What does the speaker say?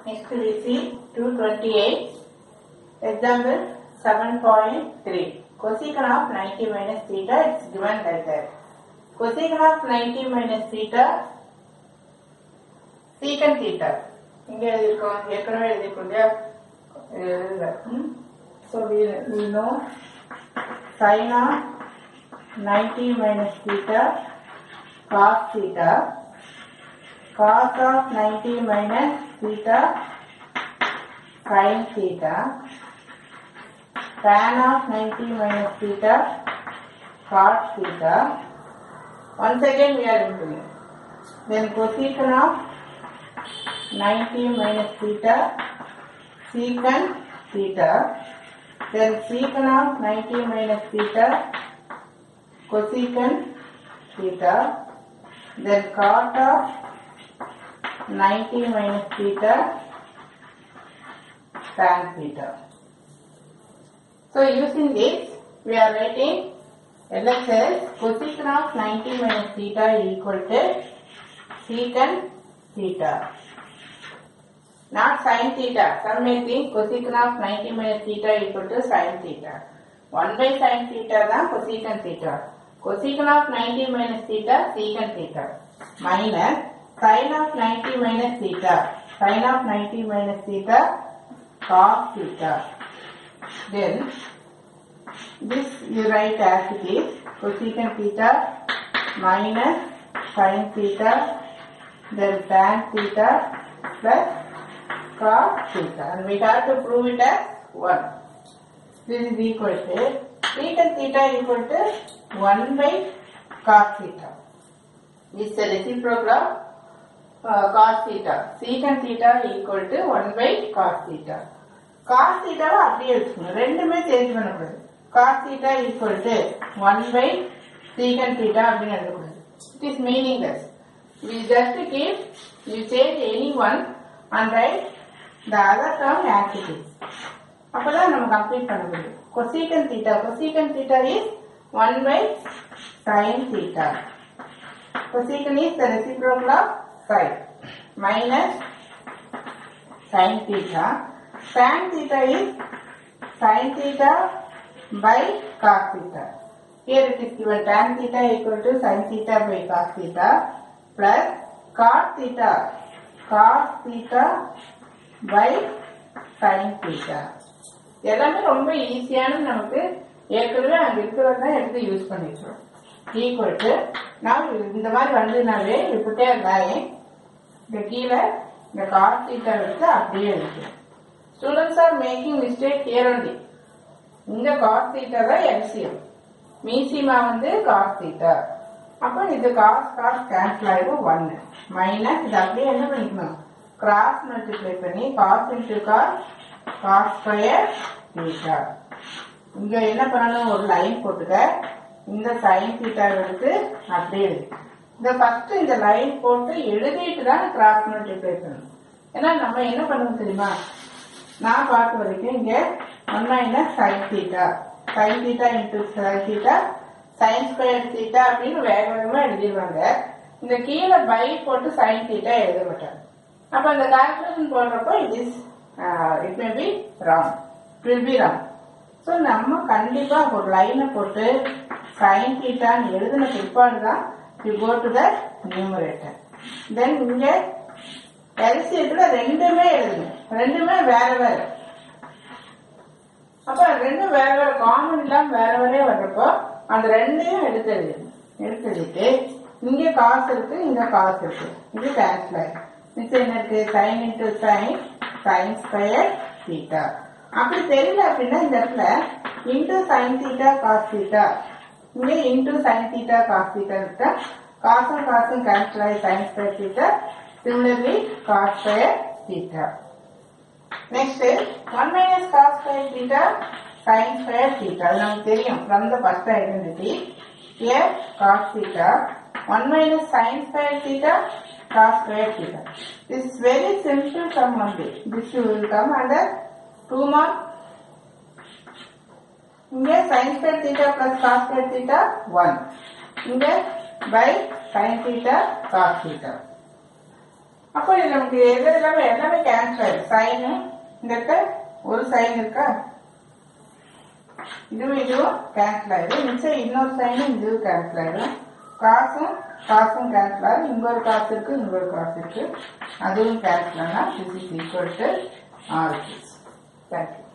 Next we see 228. Example 7.3. Cosecant of 90 minus theta is given like that. Cosecant of 90 minus theta secant theta. இங்க எழுதியிருக்கோம் ஏற்கனவே எழுதியிருக்கோம் இல்லையா இது எழுதல so we we know sin of 90 minus theta cos theta cos of 90 minus theta sin theta tan of 90 minus theta cos theta once again we are improving then cosecant of 90 minus theta secant theta then secant of 90 minus theta cosecant theta then cot of 90 minus theta tan theta. So using this, we are writing LHS cosecant of 90 minus theta equal to secant theta. Not sin theta. Some may think cosecant of 90 minus theta equal to sin theta. 1 by sin theta தான் cosecant theta. Cosecant of 90 minus theta secant theta. Minus sin of 90 minus theta. Sin of 90 minus theta cos theta. Then this you write as it is cosecant theta minus sin theta then tan theta plus cos theta and we have to prove it as 1. This is equal to secant theta equal to 1 by cos theta. This is the reciprocal of uh, cos theta. Secant theta equal to 1 by cos theta. cos theta வை அப்படியே வச்சுக்கணும் ரெண்டுமே change பண்ணக்கூடாது cos theta equal to 1 by secant theta அப்படின்னு எழுதக்கூடாது it is meaningless we just keep you change any one and write the other term as it is அப்பதான் நம்ம complete பண்ண முடியும் cosecant theta cosecant theta is 1 by sin theta cosecant is the reciprocal of sin minus sin theta tan theta is sin theta by cos theta here it is given tan theta equal to sin theta by cos theta plus cos theta cos theta by sin theta எல்லாமே ரொம்ப ஈஸியான நமக்கு ஏற்கனவே அங்க இருக்கிறது தான் எடுத்து use பண்ணிக்கிறோம் ஈக்குவல் டு நான் இந்த மாதிரி வந்ததுனாலே இப்பட்டே இருந்தாயே இந்த கீழே இந்த காஸ் தீட்டா எடுத்து அப்படியே எழுதிக்கிறோம் students are making mistake here only இங்க காஸ் தீட்டா தான் எல்சிஎம் மீசிமா வந்து காஸ் தீட்டா அப்போ இது காஸ் காஸ் கேன்சல் ஆயிடும் ஒன்னு மைனஸ் இது அப்படியே என்ன பண்ணிக்கணும் கிராஸ் மல்டிப்ளை பண்ணி cos into cos cos square theta இங்க என்ன பண்ணணும் ஒரு லைன் போட்டுக்க இந்த சைன் தீட்டா எடுத்து அப்படியே எழுது இந்த ஃபர்ஸ்ட் இந்த லைன் போட்டு எழுதிட்டு தான் கிராஸ் மல்டிப்ளை பண்ணணும் ஏன்னா நம்ம என்ன பண்ணுவோம் தெரியுமா நான் பார்த்த வரைக்கும் இங்க one minus sine theta sine theta into sine theta sine square theta அப்படின்னு வேக வேகமா எழுதிடுவாங்க இந்த கீழே பை போட்டு சைன் தீட்டா எழுத மாட்டாங்க அப்ப அந்த கால்குலேஷன் போடுறப்போ it is it may be wrong it will be wrong so நம்ம கண்டிப்பா ஒரு லைனை போட்டு சைன் தீட்டான்னு எழுதின பிற்பாடு தான் you go to the numerator then இங்க எல்சியத்துல ரெண்டுமே எழுதுங்க ரெண்டுமே வேற வேற அப்ப ரெண்டும் வேற வேற காமன் இல்லாம வேற வேறே வர்றப்போ அந்த ரெண்டையும் எடுத்து எழுதுங்க எடுத்து எழுதிட்டு இங்க காசு இருக்கு இங்க காசு இருக்கு இது கேன்சல் ஆயிடும் மிச்சம் என்ன இருக்கு sine into sine sine square theta அப்படி தெரியல அப்படின்னா இந்த இடத்துல into sine theta cos theta இங்க into sine theta cos theta இருக்கா காசும் காசும் கேன்சல் ஆகி sine square theta similarly cos square theta next one minus cos square theta sine square theta அது நமக்கு தெரியும் from the first identity here cos theta 1 minus sin square theta cos square theta. This is very simple sum only. This will come under 2 mark. இங்க sin square theta plus cos square theta 1. இங்க by sin theta cos theta. அப்போ இது நமக்கு எது எல்லாமே எல்லாமே cancel sign இந்த இடத்துல ஒரு சைன் இருக்கா இதுவும் இதுவும் கேன்சல் ஆயிடும் மிச்சம் இன்னொரு சைனும் இதுவும் கேன்சல் ஆயிடும் காசும் காசும் கேன்சல் ஆகும் இங்க ஒரு காசு இருக்கு இங்க ஒரு காசு இருக்கு அதுவும் கேன்சல் ஆனால் this is equal to R thank you